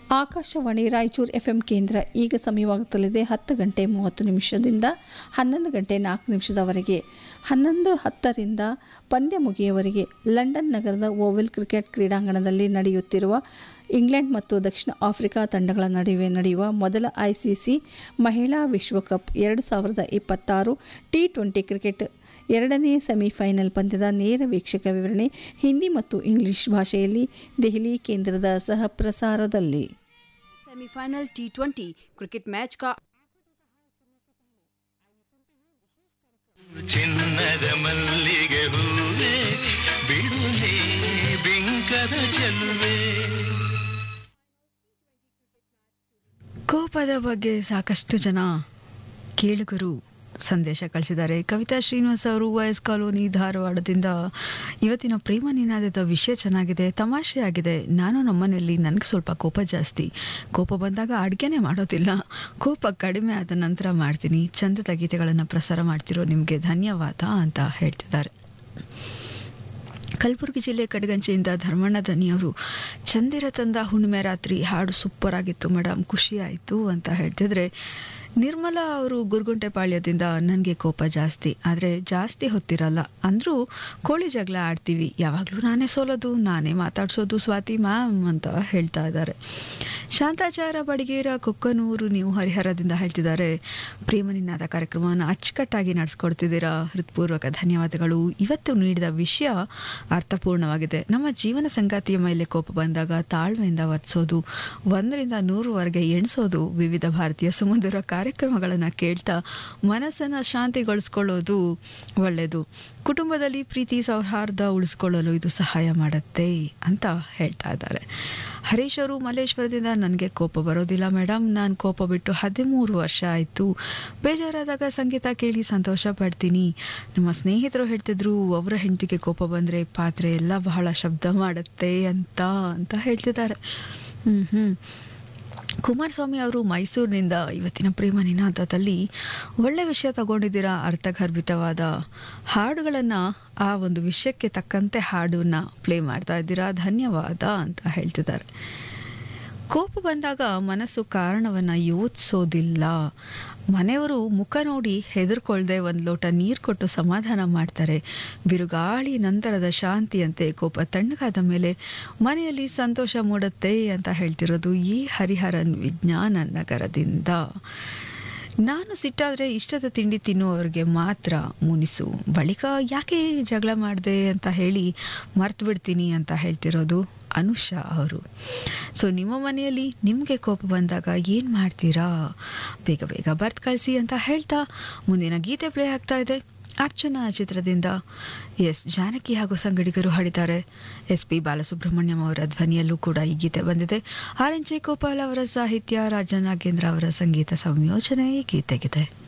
Akashvani Raichur F M ಕೇಂದ್ರ ಈಗ ಸಮಯವಾಗುತ್ತಲಿದೆ ಹತ್ತು ಗಂಟೆ ಮೂವತ್ತು ನಿಮಿಷದಿಂದ ಹನ್ನೊಂದು ಗಂಟೆ ನಾಲ್ಕು ನಿಮಿಷದವರೆಗೆ ಹನ್ನೊಂದು ಹತ್ತರಿಂದ ಪಂದ್ಯ ಮುಗಿಯವರೆಗೆ ಲಂಡನ್ ನಗರದ ಓವೆಲ್ ಕ್ರಿಕೆಟ್ ಕ್ರೀಡಾಂಗಣದಲ್ಲಿ ನಡೆಯುತ್ತಿರುವ ಇಂಗ್ಲೆಂಡ್ ಮತ್ತು ದಕ್ಷಿಣ ಆಫ್ರಿಕಾ ತಂಡಗಳ ನಡುವೆ ನಡೆಯುವ ಮೊದಲ ಐಸಿಸಿ ಮಹಿಳಾ ವಿಶ್ವಕಪ್ ಎರಡು ಸಾವಿರದ ಇಪ್ಪತ್ತಾರು ಟಿ ಟ್ವೆಂಟಿ ಕ್ರಿಕೆಟ್ ಎರಡನೇ ಸೆಮಿಫೈನಲ್ ಪಂದ್ಯದ ನೇರ ವೀಕ್ಷಕ ವಿವರಣೆ ಹಿಂದಿ ಮತ್ತು ಇಂಗ್ಲಿಷ್ ಭಾಷೆಯಲ್ಲಿ ದೆಹಲಿ ಕೇಂದ್ರದ ಸಹ ಪ್ರಸಾರದಲ್ಲಿ semifinal T twenty cricket match का ಚಿನ್ನದ ಮಲ್ಲಿಗೆ ಹೂವೆ ಬಿಡುನೆ ಬಿಂಕದ ಚೆಲುವೆ ಕೋಪದ ಬಗ್ಗೆ ಸಾಕಷ್ಟು ಜನ ಕೇಳುಗರು ಸಂದೇಶ ಕಳಿಸಿದ್ದಾರೆ ಕವಿತಾ ಶ್ರೀನಿವಾಸ್ ಅವರು ವಯಸ್ ಕಾಲೋನಿ ಧಾರವಾಡದಿಂದ ಇವತ್ತಿನ ಪ್ರೇಮ ನಿನಾದದ ವಿಷಯ ಚೆನ್ನಾಗಿದೆ ತಮಾಷೆ ಆಗಿದೆ ನಾನು ನಮ್ಮನೆಯಲ್ಲಿ ನನಗೆ ಸ್ವಲ್ಪ ಕೋಪ ಜಾಸ್ತಿ ಕೋಪ ಬಂದಾಗ ಅಡುಗೆನೇ ಮಾಡೋದಿಲ್ಲ ಕೋಪ ಕಡಿಮೆ ಆದ ನಂತರ ಮಾಡ್ತೀನಿ ಚಂದದ ಗೀತೆಗಳನ್ನು ಪ್ರಸಾರ ಮಾಡ್ತಿರೋ ನಿಮಗೆ ಧನ್ಯವಾದ ಅಂತ ಹೇಳ್ತಿದ್ದಾರೆ ಕಲಬುರಗಿ ಜಿಲ್ಲೆ ಕಡಗಂಚೆಯಿಂದ ಧರ್ಮಣ್ಣ ದನಿಯವರು ಚಂದಿರ ತಂದ ಹುಣ್ಣಿಮೆ ರಾತ್ರಿ ಹಾಡು ಸೂಪರ್ ಆಗಿತ್ತು ಮೇಡಮ್ ಖುಷಿ ಆಯಿತು ಅಂತ ಹೇಳ್ತಿದ್ರೆ ನಿರ್ಮಲಾ ಅವರು ಗುರುಗುಂಟೆಪಾಳ್ಯದಿಂದ ನನಗೆ ಕೋಪ ಜಾಸ್ತಿ ಆದರೆ ಜಾಸ್ತಿ ಹೊತ್ತಿರಲ್ಲ ಅಂದರೂ ಕೋಳಿ ಜಗಳ ಆಡ್ತೀವಿ ಯಾವಾಗಲೂ ನಾನೇ ಸೋಲೋದು ನಾನೇ ಮಾತಾಡ್ಸೋದು ಸ್ವಾತಿ ಮ್ಯಾಮ್ ಅಂತ ಹೇಳ್ತಾ ಇದ್ದಾರೆ ಶಾಂತಾಚಾರ ಬಡಿಗೇರ ಕೊಕ್ಕನೂರು ನೀವು ಹರಿಹರದಿಂದ ಹೇಳ್ತಿದ್ದಾರೆ ಪ್ರೇಮ ನಿನ್ನಾದ ಕಾರ್ಯಕ್ರಮವನ್ನು ಅಚ್ಚುಕಟ್ಟಾಗಿ ನಡೆಸ್ಕೊಡ್ತಿದ್ದೀರಾ ಹೃತ್ಪೂರ್ವಕ ಧನ್ಯವಾದಗಳು ಇವತ್ತು ನೀಡಿದ ವಿಷಯ ಅರ್ಥಪೂರ್ಣವಾಗಿದೆ ನಮ್ಮ ಜೀವನ ಸಂಗಾತಿಯ ಮೇಲೆ ಕೋಪ ಬಂದಾಗ ತಾಳ್ಮೆಯಿಂದ ವರ್ತಿಸೋದು ಒಂದರಿಂದ ನೂರವರೆಗೆ ಎಣಿಸೋದು ವಿವಿಧ ಭಾರತೀಯ ಸುಮಧುರ ಕಾರ್ಯಕ್ರಮಗಳನ್ನು ಕೇಳ್ತಾ ಮನಸ್ಸನ್ನು ಶಾಂತಿಗೊಳಿಸ್ಕೊಳ್ಳೋದು ಒಳ್ಳೆಯದು ಕುಟುಂಬದಲ್ಲಿ ಪ್ರೀತಿ ಸೌಹಾರ್ದ ಉಳಿಸ್ಕೊಳ್ಳಲು ಇದು ಸಹಾಯ ಮಾಡುತ್ತೆ ಅಂತ ಹೇಳ್ತಾ ಇದ್ದಾರೆ ಹರೀಶ್ ಅವರು ಮಲ್ಲೇಶ್ವರದಿಂದ ನನಗೆ ಕೋಪ ಬರೋದಿಲ್ಲ ಮೇಡಮ್ ನಾನು ಕೋಪ ಬಿಟ್ಟು ಹದಿಮೂರು ವರ್ಷ ಆಯಿತು ಬೇಜಾರಾದಾಗ ಸಂಗೀತ ಕೇಳಿ ಸಂತೋಷ ಪಡ್ತೀನಿ ನಮ್ಮ ಸ್ನೇಹಿತರು ಹೇಳ್ತಿದ್ರು ಅವರ ಹೆಂಡತಿಗೆ ಕೋಪ ಬಂದರೆ ಪಾತ್ರೆ ಎಲ್ಲ ಬಹಳ ಶಬ್ದ ಮಾಡುತ್ತೆ ಅಂತ ಅಂತ ಹೇಳ್ತಿದ್ದಾರೆ ಹ್ಞೂ ಹ್ಞೂ ಕುಮಾರಸ್ವಾಮಿ ಅವರು ಮೈಸೂರಿನಿಂದ ಇವತ್ತಿನ ಪ್ರೇಮ ನಿನಾದದಲ್ಲಿ ಒಳ್ಳೆ ವಿಷಯ ತಗೊಂಡಿದ್ದೀರಾ ಅರ್ಥಗರ್ಭಿತವಾದ ಹಾಡುಗಳನ್ನು ಆ ಒಂದು ವಿಷಯಕ್ಕೆ ತಕ್ಕಂತೆ ಹಾಡನ್ನ ಪ್ಲೇ ಮಾಡ್ತಾ ಇದ್ದೀರಾ ಧನ್ಯವಾದ ಅಂತ ಹೇಳ್ತಿದ್ದಾರೆ ಕೋಪ ಬಂದಾಗ ಮನಸ್ಸು ಕಾರಣವನ್ನು ಯೋಚಿಸೋದಿಲ್ಲ ಮನೆಯವರು ಮುಖ ನೋಡಿ ಹೆದರ್ಕೊಳ್ದೆ ಒಂದು ಲೋಟ ನೀರು ಕೊಟ್ಟು ಸಮಾಧಾನ ಮಾಡ್ತಾರೆ ಬಿರುಗಾಳಿ ನಂತರದ ಶಾಂತಿಯಂತೆ ಕೋಪ ತಣ್ಣಗಾದ ಮೇಲೆ ಮನೆಯಲ್ಲಿ ಸಂತೋಷ ಮೂಡುತ್ತೆ ಅಂತ ಹೇಳ್ತಿರೋದು ಈ ಹರಿಹರನ್ ವಿಜ್ಞಾನ ನಗರದಿಂದ ನಾನು ಸಿಟ್ಟಾದರೆ ಇಷ್ಟದ ತಿಂಡಿ ತಿನ್ನುವವ್ರಿಗೆ ಮಾತ್ರ ಮುನಿಸು ಬಳಿಕ ಯಾಕೆ ಜಗಳ ಮಾಡಿದೆ ಅಂತ ಹೇಳಿ ಮರ್ತು ಬಿಡ್ತೀನಿ ಅಂತ ಹೇಳ್ತಿರೋದು ಅನುಷಾ ಅವರು ಸೊ ನಿಮ್ಮ ಮನೆಯಲ್ಲಿ ನಿಮಗೆ ಕೋಪ ಬಂದಾಗ ಏನು ಮಾಡ್ತೀರಾ ಬೇಗ ಬೇಗ ಬರ್ತ್ ಕಳಿಸಿ ಅಂತ ಹೇಳ್ತಾ ಮುಂದಿನ ಗೀತೆ ಪ್ಲೇ ಆಗ್ತಾ ಇದೆ ಅರ್ಚನಾ ಚಿತ್ರದಿಂದ ಎಸ್ ಜಾನಕಿ ಹಾಗೂ ಸಂಗಡಿಗರು ಹಾಡಿದ್ದಾರೆ ಎಸ್ ಪಿ ಬಾಲಸುಬ್ರಹ್ಮಣ್ಯಂ ಅವರ ಧ್ವನಿಯಲ್ಲೂ ಕೂಡ ಈ ಗೀತೆ ಬಂದಿದೆ ಆರ್ ಎನ್ ಜೆ ಗೋಪಾಲ್ ಅವರ ಸಾಹಿತ್ಯ ರಾಜನಾಗೇಂದ್ರ ಅವರ ಸಂಗೀತ ಸಂಯೋಜನೆ ಈ ಗೀತೆಗಿದೆ